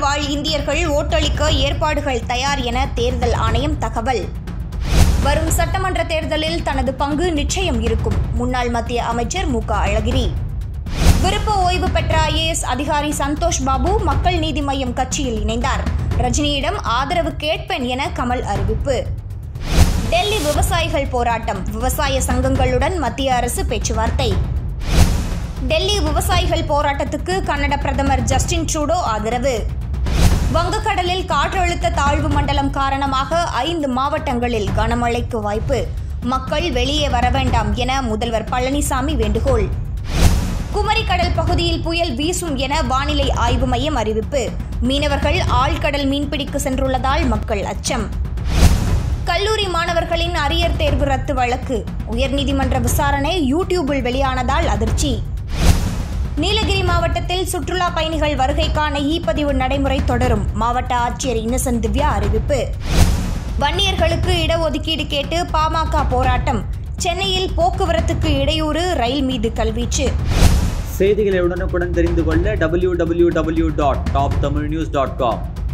வாழ் இந்தியர்கள் ஓட்டளிக்க ஏற்பாடுகள் தயார் என தேர்தல் ஆணையம் தகவல் வரும் சட்டமன்ற தேர்தலில் தனது பங்கு நிச்சயம் இருக்கும் முன்னாள் மத்திய அமைச்சர் மு க அழகிரி விருப்ப ஓய்வு பெற்ற ஐஏஎஸ் அதிகாரி சந்தோஷ் பாபு மக்கள் நீதி மய்யம் கட்சியில் இணைந்தார் ரஜினியிடம் ஆதரவு கேட்பேன் என கமல் அறிவிப்பு டெல்லி விவசாயிகள் போராட்டம் விவசாய சங்கங்களுடன் மத்திய அரசு பேச்சுவார்த்தை டெல்லி விவசாயிகள் போராட்டத்துக்கு கன்னட பிரதமர் ஜஸ்டின் ட்ரூடோ ஆதரவு வங்கக்கடலில் காற்றழுத்த தாழ்வு மண்டலம் காரணமாக ஐந்து மாவட்டங்களில் கனமழைக்கு வாய்ப்பு மக்கள் வெளியே வர வேண்டாம் என முதல்வர் பழனிசாமி வேண்டுகோள் குமரிக்கடல் பகுதியில் புயல் வீசும் என வானிலை ஆய்வு மையம் அறிவிப்பு மீனவர்கள் ஆழ்கடல் மீன்பிடிக்க சென்றுள்ளதால் மக்கள் அச்சம் கல்லூரி மாணவர்களின் அரியர் தேர்வு ரத்து வழக்கு உயர்நீதிமன்ற விசாரணை யூடியூபில் வெளியானதால் அதிர்ச்சி நீலகிரி மாவட்டத்தில் சுற்றுலா பயணிகள் வருகைக்கான இ பதிவு நடைமுறை தொடரும் மாவட்ட ஆட்சியர் இன்னசென்ட் திவ்யா அறிவிப்பு வன்னியர்களுக்கு இடஒதுக்கீடு கேட்டு பாமக போராட்டம் சென்னையில் போக்குவரத்துக்கு இடையூறு ரயில் மீது கல்வீச்சு செய்திகளை உடனுக்குடன் தெரிந்து கொள்ள W W W dot top Tamil news dot com